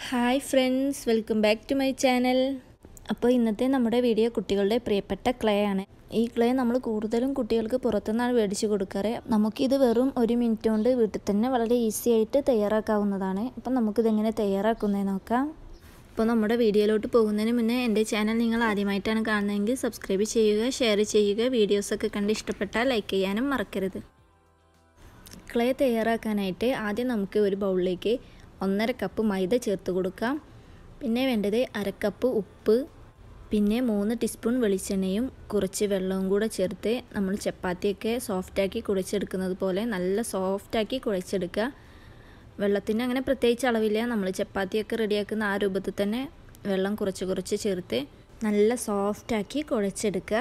hi friends welcome back to my channel അപ്പോൾ ഇന്നത്തെ നമ്മുടെ വീഡിയോ കുട്ടികളുടെ പ്രിയപ്പെട്ട ക്ലേ ആണ് ഈ ക്ലേ നമ്മൾ കൂടുതലും കുട്ടികൾക്ക് പുറത്തുനിന്നാണ് മേടിച്ച് കൊടുക്കാറ് നമുക്കിത് വെറും ഒരു മിനിറ്റ് കൊണ്ട് വീട്ടിൽ തന്നെ വളരെ ഈസി ആയിട്ട് തയ്യാറാക്കാവുന്നതാണ് അപ്പം നമുക്കിതെങ്ങനെ തയ്യാറാക്കുന്നതെന്ന് നോക്കാം അപ്പോൾ നമ്മുടെ വീഡിയോയിലോട്ട് പോകുന്നതിന് മുന്നേ എൻ്റെ ചാനൽ നിങ്ങൾ ആദ്യമായിട്ടാണ് കാണുന്നതെങ്കിൽ സബ്സ്ക്രൈബ് ചെയ്യുക ഷെയർ ചെയ്യുക വീഡിയോസൊക്കെ കണ്ട് ഇഷ്ടപ്പെട്ടാൽ ലൈക്ക് ചെയ്യാനും മറക്കരുത് ക്ലേ തയ്യാറാക്കാനായിട്ട് ആദ്യം നമുക്ക് ഒരു ബൗളിലേക്ക് ഒന്നര കപ്പ് മൈദ ചേർത്ത് കൊടുക്കാം പിന്നെ വേണ്ടത് അരക്കപ്പ് ഉപ്പ് പിന്നെ മൂന്ന് ടീസ്പൂൺ വെളിച്ചെണ്ണയും കുറച്ച് വെള്ളവും കൂടെ ചേർത്ത് നമ്മൾ ചപ്പാത്തിയൊക്കെ സോഫ്റ്റാക്കി കുഴച്ചെടുക്കുന്നത് പോലെ നല്ല സോഫ്റ്റാക്കി കുഴച്ചെടുക്കുക വെള്ളത്തിന് അങ്ങനെ പ്രത്യേകിച്ച് അളവില്ല നമ്മൾ ചപ്പാത്തിയൊക്കെ റെഡിയാക്കുന്ന ആ രൂപത്തിൽ തന്നെ വെള്ളം കുറച്ച് കുറച്ച് ചേർത്ത് നല്ല സോഫ്റ്റാക്കി കുഴച്ചെടുക്കുക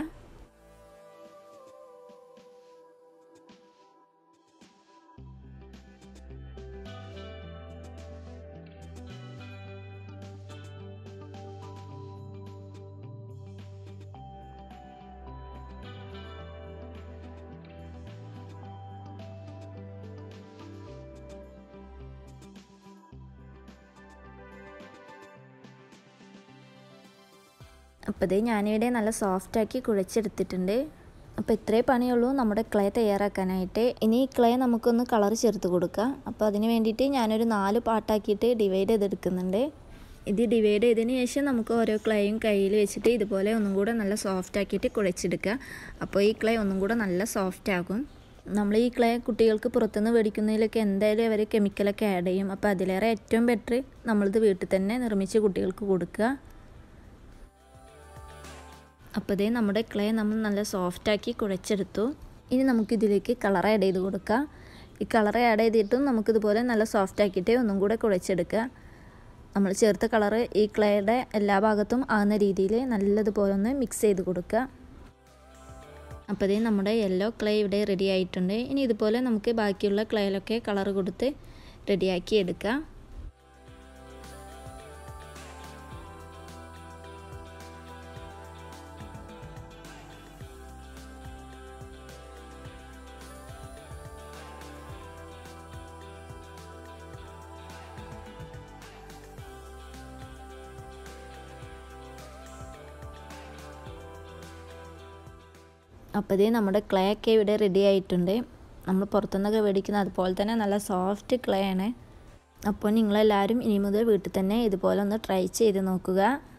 അപ്പോൾ ഇത് ഞാനിവിടെ നല്ല സോഫ്റ്റാക്കി കുഴച്ചെടുത്തിട്ടുണ്ട് അപ്പോൾ ഇത്രേ പണിയുള്ളൂ നമ്മുടെ ക്ലേ തയ്യാറാക്കാനായിട്ട് ഇനി ഈ ക്ലേ നമുക്കൊന്ന് കളർ ചേർത്ത് കൊടുക്കാം അപ്പോൾ അതിന് വേണ്ടിയിട്ട് ഞാനൊരു നാല് പാട്ടാക്കിയിട്ട് ഡിവൈഡ് ചെയ്തെടുക്കുന്നുണ്ട് ഇത് ഡിവൈഡ് ചെയ്തതിന് ശേഷം നമുക്ക് ഓരോ ക്ലേയും കയ്യിൽ വെച്ചിട്ട് ഇതുപോലെ ഒന്നും കൂടെ നല്ല സോഫ്റ്റ് ആക്കിയിട്ട് കുഴച്ചെടുക്കുക അപ്പോൾ ഈ ക്ലേ ഒന്നും കൂടെ നല്ല സോഫ്റ്റ് ആകും നമ്മൾ ഈ ക്ലേ കുട്ടികൾക്ക് പുറത്തുനിന്ന് മേടിക്കുന്നതിലൊക്കെ എന്തായാലും അവർ കെമിക്കലൊക്കെ ആഡ് ചെയ്യും അപ്പോൾ അതിലേറെ ഏറ്റവും ബെറ്റർ നമ്മളിത് വീട്ടിൽ തന്നെ നിർമ്മിച്ച് കുട്ടികൾക്ക് കൊടുക്കുക അപ്പോൾ ഇതേ നമ്മുടെ ക്ലേ നമ്മൾ നല്ല സോഫ്റ്റാക്കി കുഴച്ചെടുത്തു ഇനി നമുക്കിതിലേക്ക് കളർ ആഡ് ചെയ്ത് കൊടുക്കാം ഈ കളർ ആഡ് ചെയ്തിട്ടും നമുക്കിതുപോലെ നല്ല സോഫ്റ്റ് ആക്കിയിട്ട് ഒന്നും കൂടെ കുഴച്ചെടുക്കുക നമ്മൾ ചേർത്ത കളറ് ഈ ക്ലേയുടെ എല്ലാ ഭാഗത്തും ആകുന്ന രീതിയിൽ നല്ലതുപോലെ ഒന്ന് മിക്സ് ചെയ്ത് കൊടുക്കുക അപ്പോൾ ഇതേ നമ്മുടെ യെല്ലോ ക്ലേ ഇവിടെ റെഡി ആയിട്ടുണ്ട് ഇനി ഇതുപോലെ നമുക്ക് ബാക്കിയുള്ള ക്ലേയിലൊക്കെ കളർ കൊടുത്ത് റെഡിയാക്കി എടുക്കാം അപ്പോൾ ഇതേ നമ്മുടെ ക്ലേ ഒക്കെ ഇവിടെ റെഡി ആയിട്ടുണ്ട് നമ്മൾ പുറത്തുനിന്നൊക്കെ മേടിക്കുന്ന അതുപോലെ തന്നെ നല്ല സോഫ്റ്റ് ക്ലേ ആണ് അപ്പോൾ നിങ്ങളെല്ലാവരും ഇനി മുതൽ വീട്ടിൽ തന്നെ ഇതുപോലെ ഒന്ന് ട്രൈ ചെയ്ത് നോക്കുക